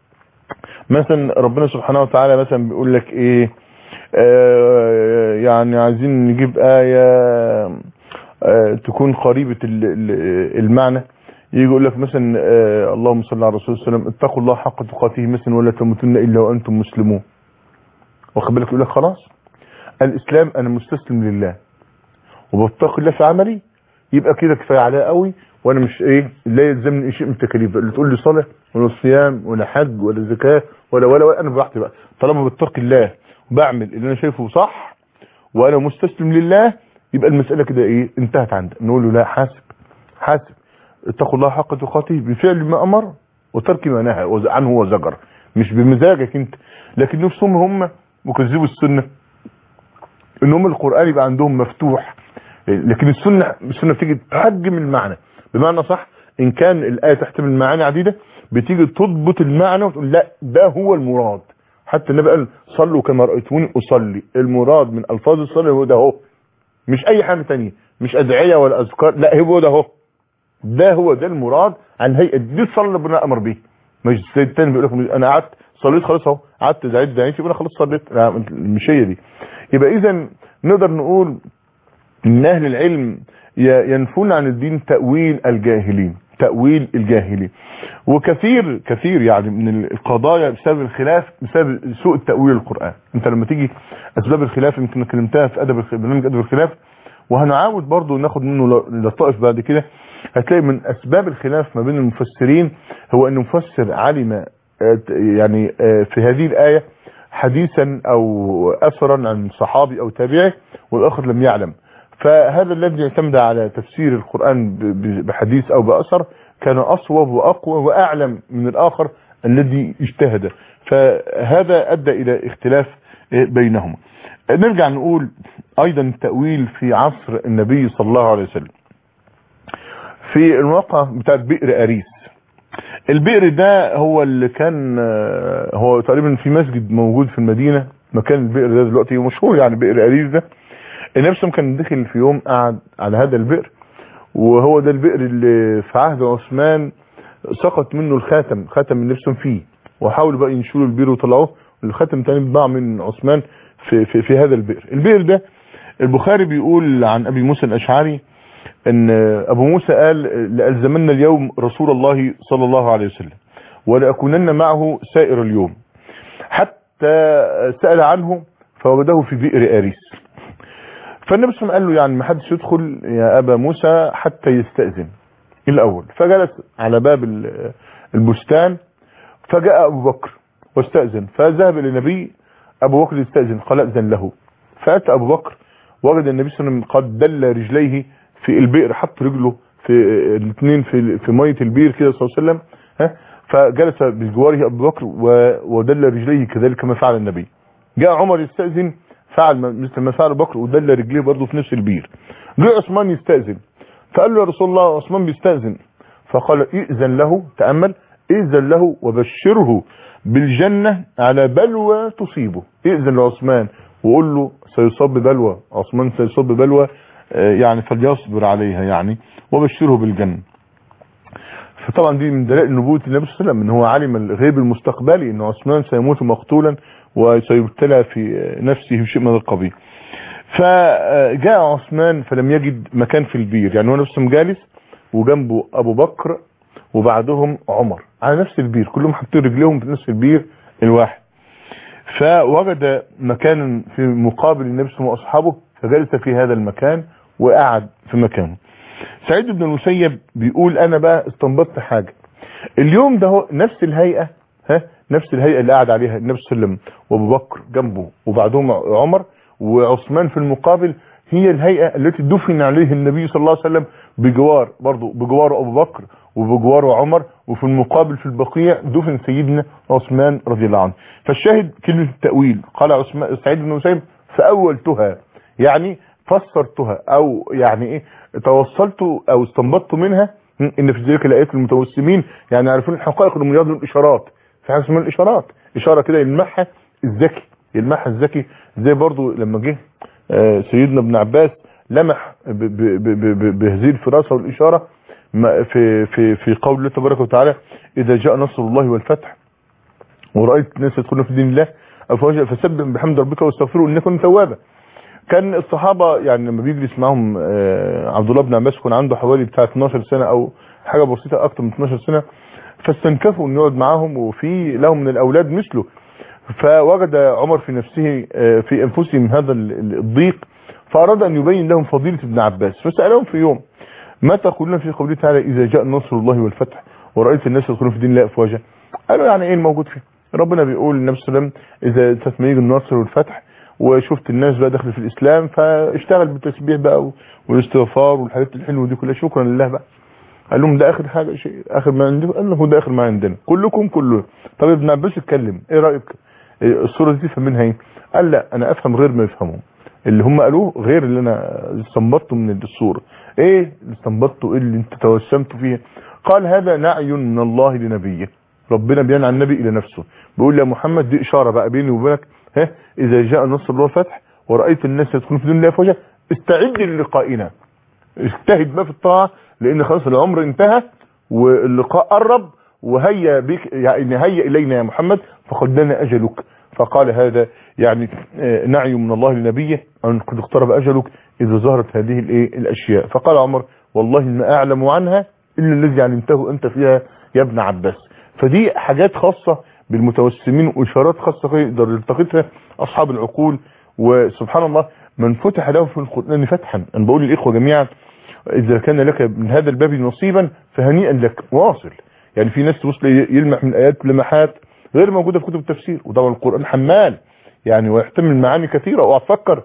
مثلا ربنا سبحانه وتعالى مثلا بيقول لك ايه آه يعني عايزين نجيب آية آه تكون قريبة ال- ال- المعنى يجي يقول لك مثلا آه اللهم صل على الرسول صلى الله عليه وسلم اتقوا الله حق تقاته مثلا ولا تموتن الا وانتم مسلمون واخد بالك يقول لك خلاص الاسلام انا مستسلم لله وبتقي الله في عملي يبقى كده كفايه عليا قوي وانا مش ايه لا يلزمني شيء من التكاليف اللي تقول لي صلاه ولا صيام ولا حج ولا زكاه ولا ولا, ولا انا براحتي بقى طالما بتقي الله وبعمل اللي انا شايفه صح وانا مستسلم لله يبقى المساله كده ايه انتهت عندك نقول له لا حاسب حاسب اتقوا الله حق تقاته بفعل ما امر وترك ما نهى وز- عنه وزجر مش بمزاجك انت لكن نفسهم هم مكذبوا السنه ان هم القران يبقى عندهم مفتوح لكن السنه السنه بتيجي تحجم المعنى بمعنى صح ان كان الايه تحتمل معاني عديده بتيجي تضبط المعنى وتقول لا ده هو المراد حتى النبي قال صلوا كما رايتموني اصلي المراد من الفاظ الصلاه هو ده هو مش اي حاجه تانية مش ادعيه ولا اذكار لا هو ده هو ده هو ده المراد عن هيئه دي الصلاه اللي ربنا امر بيها مش زي التاني بيقول لكم انا قعدت صليت خلاص اهو قعدت دعيت دعيت يبقى انا خلاص صليت لا مش هي دي يبقى اذا نقدر نقول ان اهل العلم ي- ينفون عن الدين تاويل الجاهلين تاويل الجاهلين وكثير كثير يعني من القضايا بسبب الخلاف بسبب سوء التاويل القران انت لما تيجي اسباب الخلاف يمكن كلمتها في ادب الخ- برنامج ادب الخلاف وهنعاود برضو ناخد منه ل- لطائف بعد كده هتلاقي من اسباب الخلاف ما بين المفسرين هو ان مفسر علم آه، يعني آه، في هذه الايه حديثا او اثرا عن صحابي او تابعي والاخر لم يعلم فهذا الذي اعتمد على تفسير القرآن ب- ب- بحديث او باثر كان اصوب واقوى واعلم من الاخر الذي اجتهد فهذا ادى الى اختلاف آه، بينهما نرجع نقول ايضا التأويل في عصر النبي صلى الله عليه وسلم في الواقع بتاع بئر اريس البئر ده هو اللي كان آه، هو تقريبا في مسجد موجود في المدينة مكان البئر ده دلوقتي مشهور يعني بئر اريس ده النبي صلى الله عليه وسلم كان دخل في يوم قعد على هذا البئر وهو ده البئر اللي في عهد عثمان سقط منه الخاتم خاتم النبي صلى الله عليه وسلم فيه وحاولوا بقى ينشلوا البئر وطلعوه الخاتم تاني اتباع من عثمان في, في, في هذا البئر البئر ده البخاري بيقول عن ابي موسى الاشعري ان ابو موسى قال لألزمنا اليوم رسول الله صلى الله عليه وسلم ولأكونن معه سائر اليوم حتى سأل عنه فوجده في بئر آريس فالنبي صلى الله عليه وسلم قال له يعني ما حدش يدخل يا أبا موسى حتى يستأذن الأول فجلس على باب ال- البستان فجاء أبو بكر واستأذن فذهب إلى النبي أبو بكر يستأذن قال أذن له فأتى أبو بكر وجد النبي صلى الله عليه وسلم قد دل رجليه في البئر حط رجله في الاثنين في في ميه البئر كده صلى الله عليه وسلم ها فجلس بجواره ابو بكر و- ودل رجليه كذلك كما فعل النبي جاء عمر يستأذن فعل ما- مثل ما فعل بكر ودل رجليه برضه في نفس البير جاء عثمان يستأذن فقال له يا رسول الله عثمان بيستأذن فقال ائذن له تأمل ائذن له وبشره بالجنة على بلوى تصيبه ائذن لعثمان وقول له سيصاب ببلوى عثمان سيصاب ببلوى آه، يعني فليصبر عليها يعني وبشره بالجنة فطبعا دي من دلائل نبوة النبي صلى الله عليه وسلم ان هو علم الغيب المستقبلي ان عثمان سيموت مقتولا وسيبتلى في نفسه بشيء من القبيل فجاء عثمان فلم يجد مكان في البير يعني هو نفسه جالس وجنبه ابو بكر وبعدهم عمر على نفس البير كلهم حاطين رجليهم في نفس البير الواحد فوجد مكانا في مقابل النبي صلى الله عليه وسلم واصحابه فجلس في هذا المكان وقعد في مكانه سعيد بن المسيب بيقول انا بقى استنبطت حاجة اليوم ده هو نفس الهيئة ها نفس الهيئة اللي قاعد عليها النبي صلى الله عليه وسلم وابو بكر جنبه وبعدهم عمر وعثمان في المقابل هي الهيئة التي دفن عليه النبي صلى الله عليه وسلم بجوار برضه بجوار ابو بكر وبجوار عمر وفي المقابل في البقيع دفن سيدنا عثمان رضي الله عنه فالشاهد كلمة التأويل قال عثمان سعيد بن مسيب فأولتها يعني فسرتها او يعني ايه توصلت او استنبطت منها ان في ذلك الايات المتوسمين يعني عارفين الحقائق المجرد من الاشارات في حاجه اسمها الاشارات اشاره كده يلمحها الذكي يلمحها الذكي زي برضو لما جه آه، سيدنا ابن عباس لمح ب- ب- ب- ب- بهذه الفراسه والاشاره ما- في في في قول الله تبارك وتعالى اذا جاء نصر الله والفتح ورأيت الناس يدخلون في دين الله أفواجا فسبح بحمد ربك واستغفره إنك كنت توابا كان الصحابة يعني لما بيجلس معهم آه، عبد الله بن عباس يكون عنده حوالي بتاع 12 سنة أو حاجة بسيطة أكتر من 12 سنة فاستنكفوا إنه يقعد معاهم وفي لهم من الأولاد مثله فوجد عمر في نفسه آه، في انفسهم هذا ال- ال- الضيق فاراد ان يبين لهم فضيلة ابن عباس فسألهم في يوم ما تقولون في قوله تعالى اذا جاء نصر الله والفتح ورأيت الناس يدخلون في دين الله افواجا قالوا يعني ايه الموجود فيه ربنا بيقول للنبي صلى الله عليه وسلم اذا تتميز النصر والفتح وشفت الناس بقى داخل في الاسلام فاشتغل بالتسبيح بقى والاستغفار والحاجات الحلوه دي كلها شكرا لله بقى قال لهم ده اخر حاجه شيء اخر ما عندكم قال له ده اخر ما عندنا كلكم كله طب ابن عباس اتكلم ايه رايك إيه الصوره دي تفهم منها ايه قال لا انا افهم غير ما يفهمون اللي هم قالوه غير اللي انا استنبطته من الصوره ايه اللي استنبطته ايه اللي انت توسمت فيه قال هذا نعي من الله لنبيه ربنا بينعى النبي الى نفسه بيقول يا محمد دي اشاره بقى بيني وبينك ها اذا جاء نصر الله والفتح ورايت الناس يدخلون في دين الله افواجا استعد للقائنا اجتهد بقى في الطاعه لان خلاص العمر انتهى واللقاء قرب وهيا بك يعني هيا الينا يا محمد فقد لنا اجلك فقال هذا يعني آه، نعي من الله لنبيه ان قد اقترب اجلك اذا ظهرت هذه الايه الاشياء فقال عمر والله ما اعلم عنها الا الذي علمته انت فيها يا ابن عباس فدي حاجات خاصه بالمتوسمين واشارات خاصه يقدر يلتقطها اصحاب العقول وسبحان الله من فتح له في القران فتحا انا بقول للاخوه جميعا اذا كان لك من هذا الباب نصيبا فهنيئا لك واصل يعني في ناس تبص لي يلمح من ايات لمحات غير موجوده في كتب التفسير وطبعا القران حمال يعني ويحتمل معاني كثيره وافكر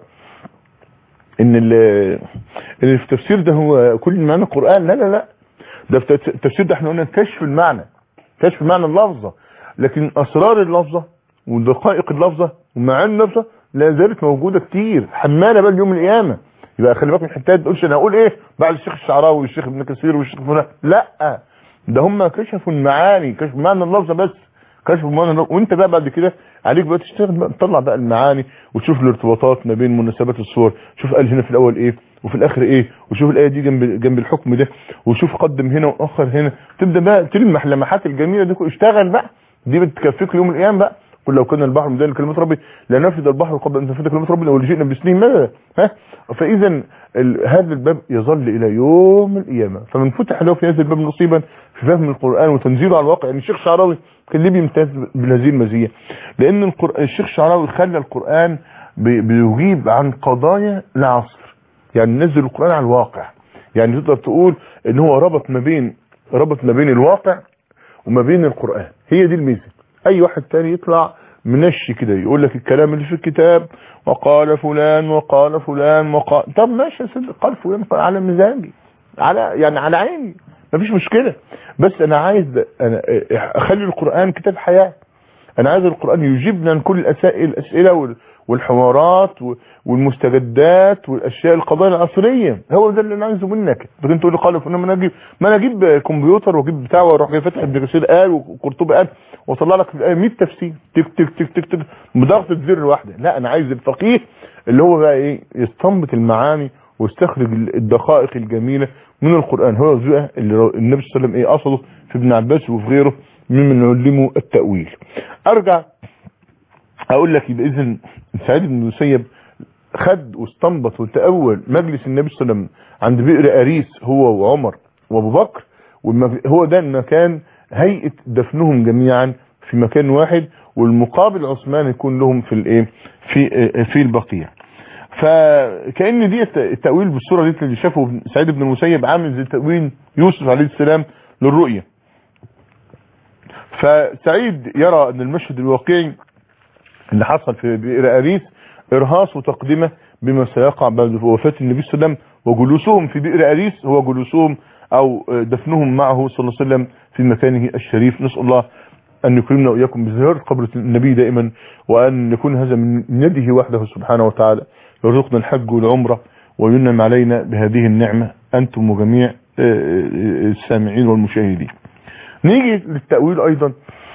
ان ال- ان في التفسير ده هو كل معنى القران لا لا لا ده في التفسير ده احنا قلنا كشف المعنى كشف معنى اللفظه لكن اسرار اللفظه ودقائق اللفظه ومعاني اللفظه لا زالت موجوده كتير حماله بقى يوم القيامه يبقى خلي بالك من الحته دي ما تقولش انا هقول ايه بعد الشيخ الشعراوي والشيخ ابن كثير والشيخ فلان لا ده هم كشفوا المعاني كشفوا معنى اللفظه بس كشفوا معنى اللفظة. وانت بقى بعد كده عليك بقى تشتغل بقى تطلع بقى المعاني وتشوف الارتباطات ما بين مناسبات الصور شوف قال هنا في الاول ايه وفي الاخر ايه وشوف الايه دي جنب جنب الحكم ده وشوف قدم هنا واخر هنا تبدا بقى تلمح اللمحات الجميله دي اشتغل بقى دي بتكفيك يوم القيامه بقى قل لو كان البحر مدان لكلمات ربي لنفذ البحر قبل ان تنفذ كلمات ربي لو جئنا بسنين ماذا ها فاذا ال- هذا الباب يظل الى يوم القيامه فمن فتح له في هذا الباب نصيبا في فهم القران وتنزيله على الواقع يعني الشيخ شعراوي كان ليه بيمتاز بهذه المزيه لان القرآن الشيخ شعراوي خلى القران بي- بيجيب عن قضايا العصر يعني نزل القران على الواقع يعني تقدر تقول ان هو ربط ما بين ربط ما بين الواقع وما بين القرآن هي دي الميزة اي واحد تاني يطلع منشي كده يقول لك الكلام اللي في الكتاب وقال فلان وقال فلان وقال طب ماشي يا سيدي قال فلان قال على مزاجي على يعني على عيني مفيش مشكلة بس انا عايز انا اخلي القرآن كتاب حياة انا عايز القرآن يجيبنا عن كل الاسئله الاسئله وال- والحوارات و- والمستجدات والاشياء القضايا العصريه هو ده اللي انا عايزه منك لكن تقول لي قال فلان ما انا اجيب ما انا اجيب كمبيوتر واجيب بتاع واروح جاي فاتح ابن كثير قال وقرطبي قال واطلع لك في الايه 100 تفسير تك تك تك تك تك بضغطه زر واحده لا انا عايز الفقيه اللي هو بقى ايه يستنبط المعاني ويستخرج الدقائق الجميله من القران هو ده اللي النبي صلى الله عليه وسلم ايه قصده في ابن عباس وفي غيره ممن يعلموا التاويل ارجع اقول لك يبقى اذا سعيد بن المسيب خد واستنبط وتأول مجلس النبي صلى الله عليه وسلم عند بئر أريس هو وعمر وابو بكر والمج- هو ده المكان هيئة دفنهم جميعا في مكان واحد والمقابل عثمان يكون لهم في الايه في في البقيع فكأن دي الت- التأويل بالصورة دي اللي شافه سعيد بن المسيب عامل زي تأويل يوسف عليه السلام للرؤية فسعيد يرى ان المشهد الواقعي اللي حصل في بئر أريس إرهاص وتقدمة بما سيقع بعد وفاة النبي صلى الله عليه وسلم وجلوسهم في بئر أريس هو جلوسهم أو دفنهم معه صلى الله عليه وسلم في مكانه الشريف نسأل الله أن يكرمنا وإياكم بزيارة قبر النبي دائما وأن يكون هذا من يده وحده سبحانه وتعالى يرزقنا الحج والعمرة وينعم علينا بهذه النعمة أنتم وجميع السامعين والمشاهدين نيجي للتأويل أيضا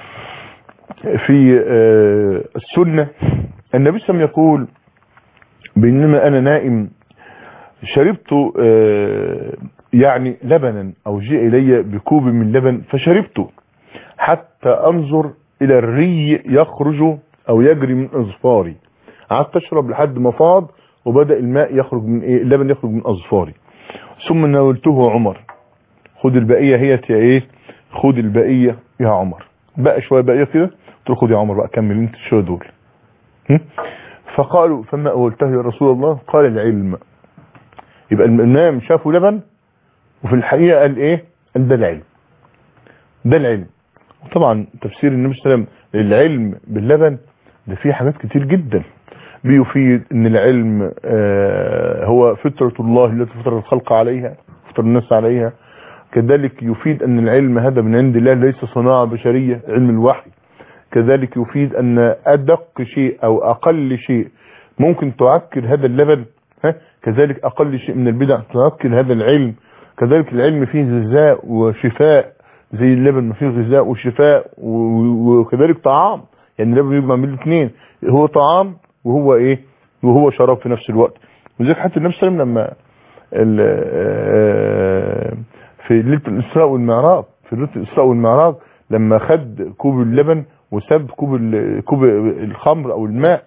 في السنة النبي صلى الله عليه وسلم يقول بينما أنا نائم شربت يعني لبنا أو جاء إلي بكوب من لبن فشربته حتى أنظر إلى الري يخرج أو يجري من أظفاري قعدت أشرب لحد ما فاض وبدأ الماء يخرج من إيه اللبن يخرج من أظفاري ثم ناولته عمر خد البقية هي يا إيه خد البقية يا عمر بقى شوية بقية كده قلت له خد يا عمر بقى كمل انت شويه دول هم؟ فقالوا فما اولته يا رسول الله قال العلم يبقى الامام شافوا لبن وفي الحقيقه قال ايه قال ده العلم ده العلم وطبعا تفسير النبي صلى الله عليه وسلم للعلم باللبن ده فيه حاجات كتير جدا بيفيد ان العلم آه هو فطرة الله التي فطر الخلق عليها فطر الناس عليها كذلك يفيد ان العلم هذا من عند الله ليس صناعة بشرية علم الوحي كذلك يفيد ان ادق شيء او اقل شيء ممكن تعكر هذا اللبن ها كذلك اقل شيء من البدع تعكر هذا العلم كذلك العلم فيه غذاء وشفاء زي اللبن ما فيه غذاء وشفاء وكذلك طعام يعني اللبن يجمع من الاثنين هو طعام وهو ايه وهو شراب في نفس الوقت وزيك حتى النبي صلى الله عليه وسلم لما في ليله الاسراء والمعراج في ليله الاسراء والمعراج لما خد كوب اللبن وساب كوب كوب الخمر او الماء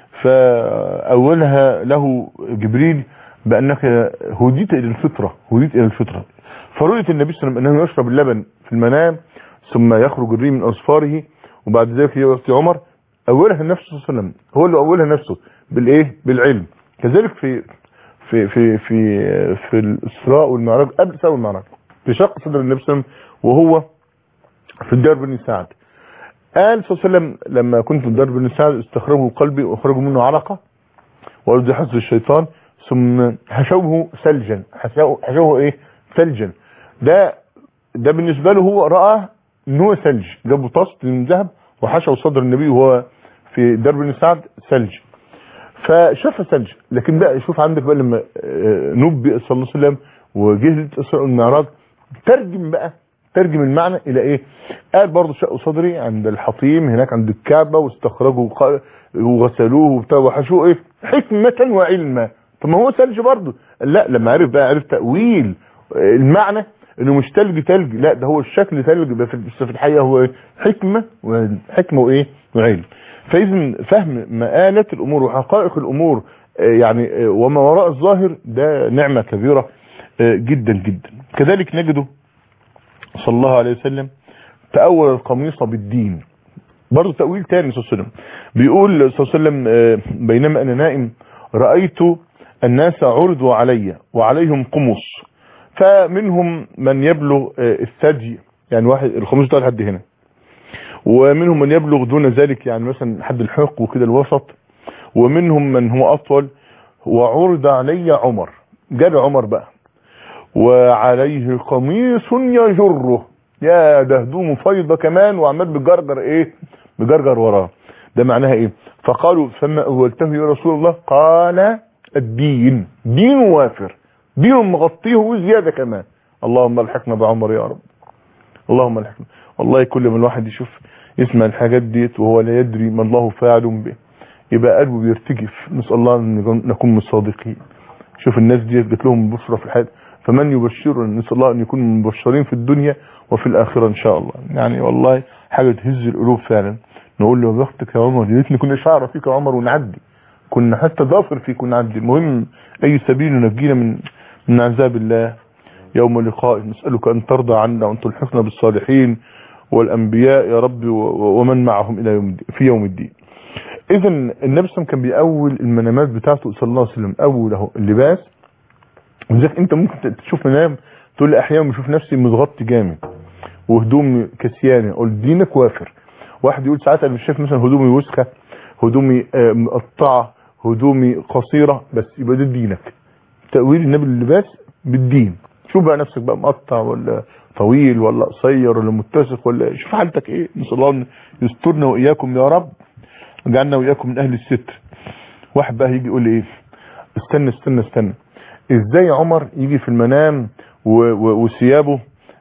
فاولها له جبريل بانك هديت الى الفطره هديت الى الفطره فرؤيه النبي صلى الله عليه وسلم انه يشرب اللبن في المنام ثم يخرج الريم من اصفاره وبعد ذلك ياتي عمر اولها نفسه صلى الله عليه وسلم هو اللي اولها نفسه بالايه بالعلم كذلك في في في في في الاسراء والمعراج قبل الاسراء والمعراج في شق صدر النبي صلى الله عليه وسلم وهو في الدار بن سعد قال صلى الله عليه وسلم لما كنت في الدار بن سعد استخرجوا قلبي واخرجوا منه علقه وارد حفظ الشيطان ثم حشوه ثلجا حشوه ايه ثلجا ده ده بالنسبه له هو راى ان هو ثلج جابوا طست من ذهب وحشوا صدر النبي وهو في درب بن سعد ثلج فشاف ثلج لكن بقى شوف عندك بقى لما نبي صلى الله عليه وسلم وجه الاسراء والمعراج ترجم بقى ترجم المعنى الى ايه قال برضه شق صدري عند الحطيم هناك عند الكعبة واستخرجوا وغسلوه وبتاع وحشوه ايه حكمة وعلما طب ما هو ثلج برضه لا لما عرف بقى عرف تأويل المعنى انه مش تلج تلج لا ده هو الشكل تلج بس في الحقيقه هو إيه؟ حكمه وحكمه وايه وعلم فاذا فهم مآلات الامور وحقائق الامور يعني وما وراء الظاهر ده نعمه كبيره جدا جدا كذلك نجده صلى الله عليه وسلم تأول القميص بالدين برضه تأويل تاني صلى الله عليه وسلم بيقول صلى الله عليه وسلم بينما انا نائم رأيت الناس عرضوا علي وعليهم قمص فمنهم من يبلغ الثدي يعني واحد الخميس ده لحد هنا ومنهم من يبلغ دون ذلك يعني مثلا حد الحق وكده الوسط ومنهم من هو اطول وعرض علي عمر جاب عمر بقى وعليه قميص يجره يا ده هدومه فيضه كمان وعمال بجرجر ايه بجرجر وراه ده معناها ايه فقالوا فما اولته يا رسول الله قال الدين دين وافر دين مغطيه وزيادة كمان اللهم الحقنا بعمر يا رب اللهم الحقنا والله كل ما الواحد يشوف يسمع الحاجات ديت وهو لا يدري ما الله فاعل به يبقى قلبه بيرتجف نسأل الله ان نكون من الصادقين شوف الناس ديت جات لهم بشرى في الحياة فمن يبشرنا نسأل الله ان يكون مبشرين في الدنيا وفي الاخرة ان شاء الله يعني والله حاجة تهز القلوب فعلا نقول له بختك يا عمر يا ريتني كنا شعر فيك يا عمر ونعدي كنا حتى ظافر فيك ونعدي المهم اي سبيل ينجينا من من عذاب الله يوم لقائه نسألك أن ترضى عنا وأن تلحقنا بالصالحين والأنبياء يا رب ومن معهم إلى يوم الدين في يوم الدين إذا النبي صلى الله عليه وسلم كان بيأول المنامات بتاعته صلى الله عليه وسلم أول اهو اللباس ولذلك أنت ممكن تشوف منام تقول لي أحيانا بشوف نفسي متغطي جامد وهدومي كسيانة أقول دينك وافر واحد يقول ساعات أنا مش شايف مثلا هدومي وسخة هدومي مقطعة هدومي قصيرة بس يبقى ده دينك تأويل النبي للباس بالدين شوف بقى نفسك بقى مقطع ولا طويل ولا قصير ولا متسق ولا شوف حالتك ايه نسال الله ان يسترنا واياكم يا رب وجعلنا واياكم من اهل الستر واحد بقى يجي يقول لي ايه استنى استنى استنى ازاي عمر يجي في المنام وثيابه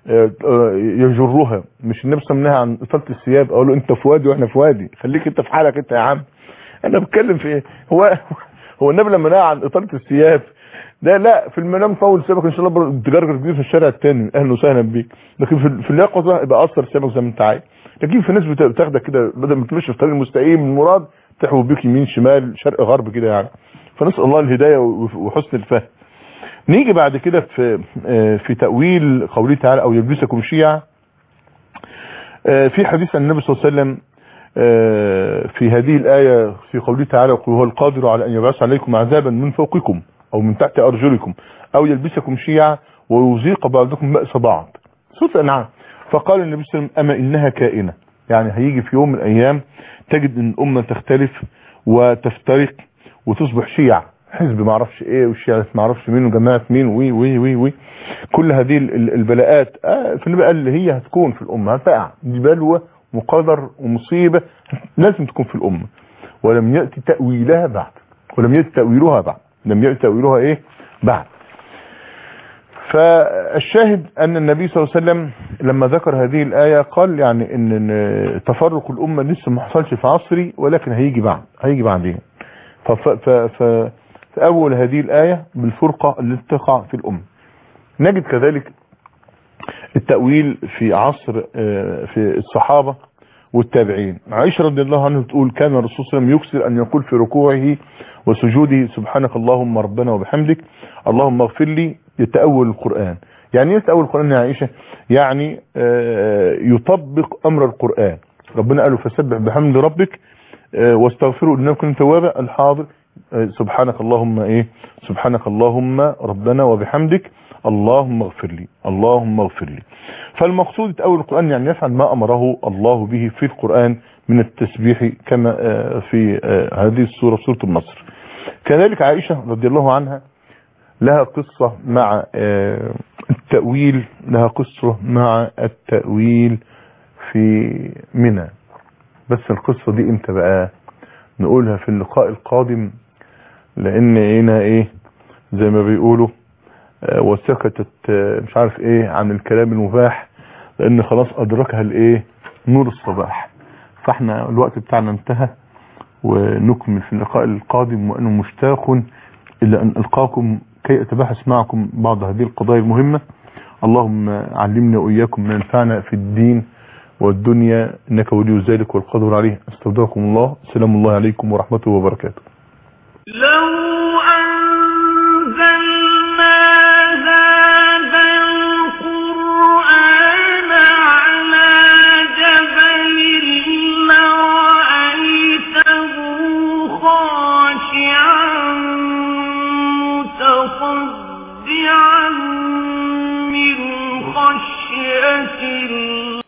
يجرها مش النبي صلى عن اطاله الثياب اقول له انت في وادي واحنا في وادي خليك انت في حالك انت يا عم انا بتكلم في ايه هو هو النبي لما نهى عن اطاله الثياب ده لا في المنام طول سيبك ان شاء الله تجرجر كبير في الشارع التاني اهلا وسهلا بيك لكن في, في اليقظه يبقى اثر سيبك زي ما انت عايز لكن في ناس بتاخدك كده بدل ما تمشي في الطريق المستقيم المراد تحوي بيك يمين شمال شرق غرب كده يعني فنسال الله الهدايه وحسن الفهم نيجي بعد كده في في تاويل قوله تعالى او يلبسكم شيعا في حديث عن النبي صلى الله عليه وسلم آه، في هذه الآية في قوله تعالى يقول هو القادر على أن يبعث عليكم عذابا من فوقكم أو من تحت أرجلكم أو يلبسكم شيعا ويذيق بعضكم بأس بعض سورة الأنعام فقال النبي صلى الله عليه وسلم أما إنها كائنة يعني هيجي في يوم من الأيام تجد أن الأمة تختلف وتفترق وتصبح شيع حزب ما اعرفش ايه والشيعة ما اعرفش مين وجماعة مين وي وي وي وي كل هذه ال- ال- البلاءات آه في البقى اللي هي هتكون في الأمة هتقع دي بلوى وقدر ومصيبة لازم تكون في الأمة ولم يأتي تأويلها بعد ولم يأتي تأويلها بعد لم يأتي تأويلها ايه بعد فالشاهد ان النبي صلى الله عليه وسلم لما ذكر هذه الآية قال يعني ان إن تفرق الأمة لسه ما حصلش في عصري ولكن هيجي بعد هيجي بعدين فف- ف- ف- فأول هذه الآية بالفرقة التي تقع في الأمة نجد كذلك التأويل في عصر آه، في الصحابة والتابعين عائشة رضي الله عنها تقول كان الرسول صلى الله عليه وسلم يكثر أن يقول في ركوعه وسجوده سبحانك اللهم ربنا وبحمدك اللهم اغفر لي يتأول القرآن يعني ايه يتأول القرآن يا عائشة يعني آه، يطبق أمر القرآن ربنا قاله فسبح بحمد ربك آه، واستغفروا انه كنت توابا الحاضر آه، سبحانك اللهم ايه سبحانك اللهم ربنا وبحمدك اللهم اغفر لي اللهم اغفر لي فالمقصود تأول القرآن يعني يفعل ما أمره الله به في القرآن من التسبيح كما آه، في آه، هذه السورة سورة النصر كذلك عائشة رضي الله عنها لها قصة مع آه، التأويل لها قصة مع التأويل في منى بس القصة دي امتى بقى نقولها في اللقاء القادم لان هنا ايه زي ما بيقولوا آه، وسكتت آه، مش عارف ايه عن الكلام المباح لان خلاص ادركها الايه نور الصباح فاحنا الوقت بتاعنا انتهى ونكمل في اللقاء القادم وانا مشتاق الى ان القاكم كي اتباحث معكم بعض هذه القضايا المهمة اللهم علمنا واياكم ما ينفعنا في الدين والدنيا انك ولي ذلك والقدر عليه استودعكم الله سلام الله عليكم ورحمته وبركاته لو